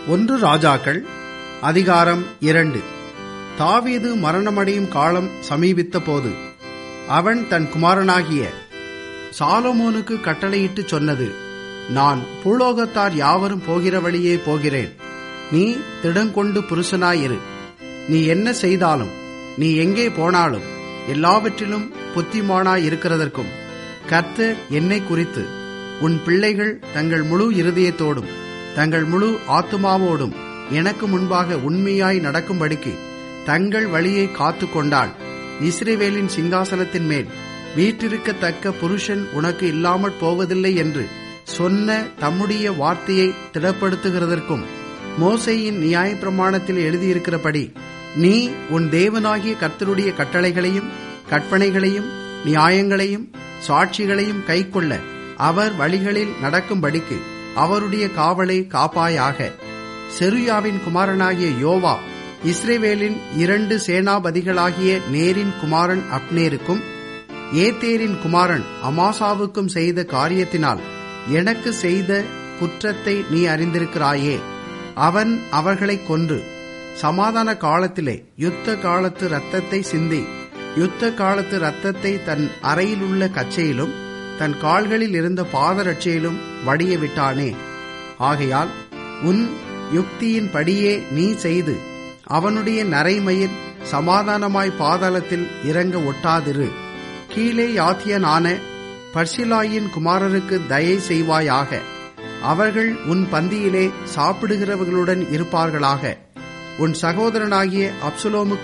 ஒன்று ராஜாக்கள் அதிகாரம் இரண்டு தாவீது மரணமடையும் காலம் சமீபித்த போது அவன் தன் குமாரனாகிய சாலமோனுக்கு கட்டளையிட்டு சொன்னது நான் பூலோகத்தார் யாவரும் போகிற வழியே போகிறேன் நீ திடங்கொண்டு புருஷனாயிரு நீ என்ன செய்தாலும் நீ எங்கே போனாலும் எல்லாவற்றிலும் புத்திமானாய் இருக்கிறதற்கும் கர்த்தர் என்னை குறித்து உன் பிள்ளைகள் தங்கள் முழு இருதயத்தோடும் தங்கள் முழு ஆத்துமாவோடும் எனக்கு முன்பாக உண்மையாய் நடக்கும்படிக்கு தங்கள் வழியை காத்து கொண்டால் இஸ்ரேவேலின் சிங்காசனத்தின் மேல் வீற்றிருக்கத்தக்க புருஷன் உனக்கு இல்லாமற் போவதில்லை என்று சொன்ன தம்முடைய வார்த்தையை திடப்படுத்துகிறதற்கும் மோசையின் நியாயப்பிரமாணத்தில் எழுதியிருக்கிறபடி நீ உன் தேவனாகிய கர்த்தருடைய கட்டளைகளையும் கற்பனைகளையும் நியாயங்களையும் சாட்சிகளையும் கைக்கொள்ள அவர் வழிகளில் நடக்கும்படிக்கு அவருடைய காவலை காப்பாயாக செருயாவின் குமாரனாகிய யோவா இஸ்ரேவேலின் இரண்டு சேனாபதிகளாகிய நேரின் குமாரன் அப்னேருக்கும் ஏத்தேரின் குமாரன் அமாசாவுக்கும் செய்த காரியத்தினால் எனக்கு செய்த குற்றத்தை நீ அறிந்திருக்கிறாயே அவன் அவர்களை கொன்று சமாதான காலத்திலே யுத்த காலத்து ரத்தத்தை சிந்தி யுத்த காலத்து ரத்தத்தை தன் அறையில் உள்ள கச்சையிலும் தன் கால்களில் இருந்த பாதரட்சையிலும் வடிய விட்டானே ஆகையால் உன் யுக்தியின் படியே நீ செய்து அவனுடைய நரைமயிர் சமாதானமாய் பாதாளத்தில் இறங்க ஒட்டாதிரு கீழே யாத்தியனான பர்சிலாயின் குமாரருக்கு தயை செய்வாயாக அவர்கள் உன் பந்தியிலே சாப்பிடுகிறவர்களுடன் இருப்பார்களாக உன் சகோதரனாகிய அப்சுலோமுக்கு